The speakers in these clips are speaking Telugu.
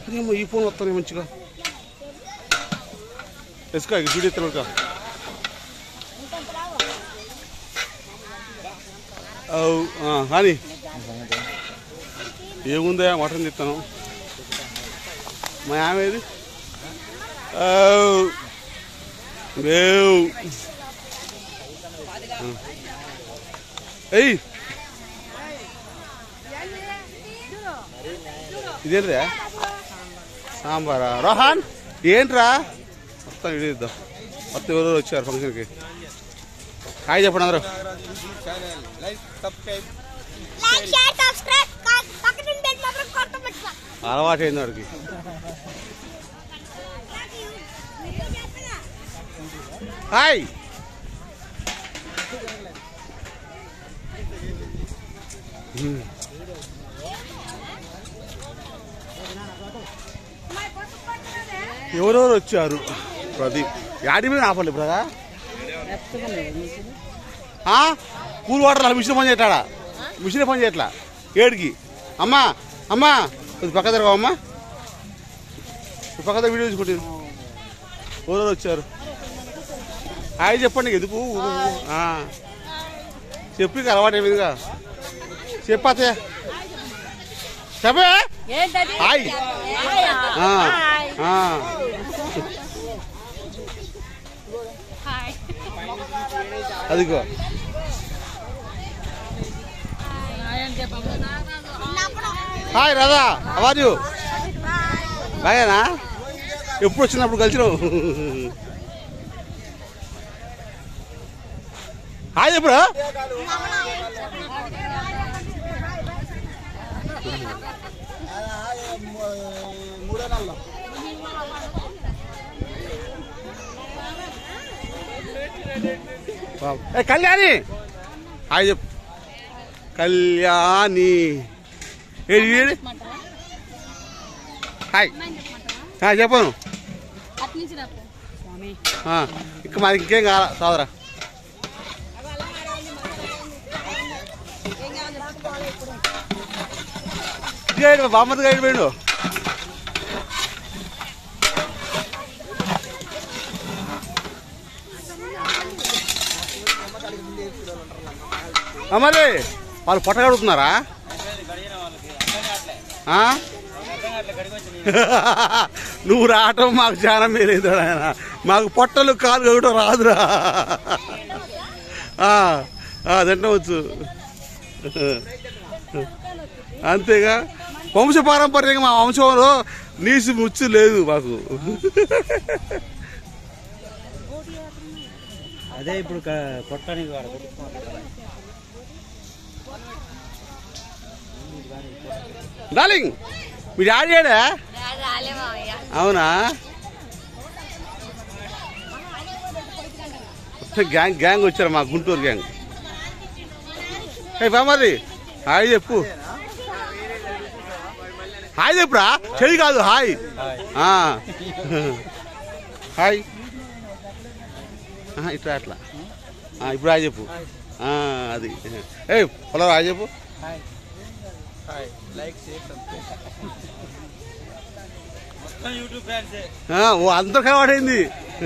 ఏమో ఈ ఫోన్ వస్తాను మంచిగా ఎసుకా ఇక వీడియో ఎత్తాను కానీ ఏముందా మటన్ తిస్తాను మా ఆమె ఏది లేవు ఎయ్ ఇదేంట్రా సాంబారా రోహన్ ఏంట్రా మొత్తం ఇద్దాం మొత్తం ఎవరెవరు వచ్చారు ఫంక్షన్కి హాయ్ చెప్పండి అందరూ like subscribe like share subscribe పక్కన బెల్ మాత్రం కొట్టబెట్టుకో అలవాటు అయింది వాడికి హాయ్ హ్మ్. ఎవరెవరు వచ్చారు ప్రదీప్ యాడి మీద ఆపండి బ్రదా కూల్ వాటర్ మిషన్ పని చేయటాడా మిషన్ పని చేయట్లా ఏడికి అమ్మా అమ్మా ఇది పక్క తిరగవు అమ్మా ఈ పక్క దగ్గర వీడియో తీసుకుంటుంది ఎవరెవరు వచ్చారు హాయ్ చెప్పండి ఎందుకు ఆ. చెప్పు ఇక అలవాటు ఏమిదిగా చెప్పతే చెప్పే ఏంటది హాయ్ ఆ, ఆ. హాయ్ అదిగో హాయ్ రాధా అవారు యూ బాగానా ఎప్పుడు వచ్చినప్పుడు కలిసినావు హాయ్ ఎప్పుడు మూడో నెలలో ఏ కళ్యాణి హాయ్ చెప్పు కళ్యాణి ఏడి ఏడి హాయ్ ఆ, చెప్పను ఆ, ఇక మాది ఇంకేం కావాలా సోదరా గైడ్ బామ్మది గైడ్ పోయిండు అమ్మది వాళ్ళు పొట్ట కడుగుతున్నారా ఆ? నువ్వు రావటం మాకు చాలా మేలేదు ఆయన మాకు పొట్టలు కాలు కడగటం రాదురా ఆ, ఆ, తింటవచ్చు అంతేగా వంశ పారంపర్యంగా మా వంశంలో నీసు ముచ్చు లేదు మాకు అదే ఇప్పుడు క- కొట్టడానికి వాడు డార్లింగ్ మీ డాడీ ఏడా రాలే మావయ్య అవునా గ్యాంగ్ గ్యాంగ్ వచ్చారు మా గుంటూరు గ్యాంగ్ ఏ బామది హాయ్ చెప్పు హాయ్ చెప్పురా చెయ్యి కాదు హాయ్ ఆ. హాయ్ ఆహా, ఇట్లా అట్లా ఆ, ఇప్పుడు హాయ్ చెప్పు ఆ, అది ఏ పొలం హాయ్ చెప్పు hi hi like share subscribe మొత్తం యూట్యూబ్ ఫ్యాన్సే ఆ, ఓ అందరు కనబడింది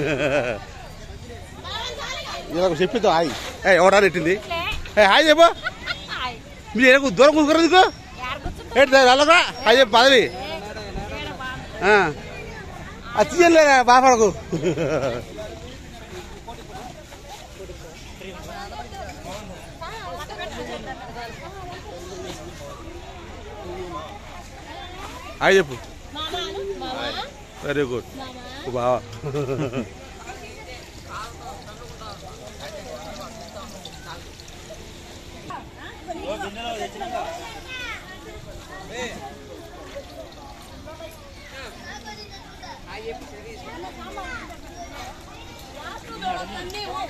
ఇలా చెప్పిద్దాం హాయ్ ఏ ఎవడా నెట్టింది ఏ హాయ్ చెప్పు హాయ్ మీరు ఏదో దూరం కూర్చున్నారు ఎందుకు యాడ కూర్చుంటా ఏంటి వెళ్ళగా హాయ్ చెప్పు పదవి ఆ. అది తీయలేదా బాపడకు హాయ్ చెప్పు వెరీ గుడ్ బావా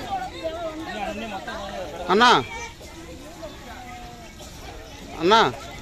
అన్నా అన్నా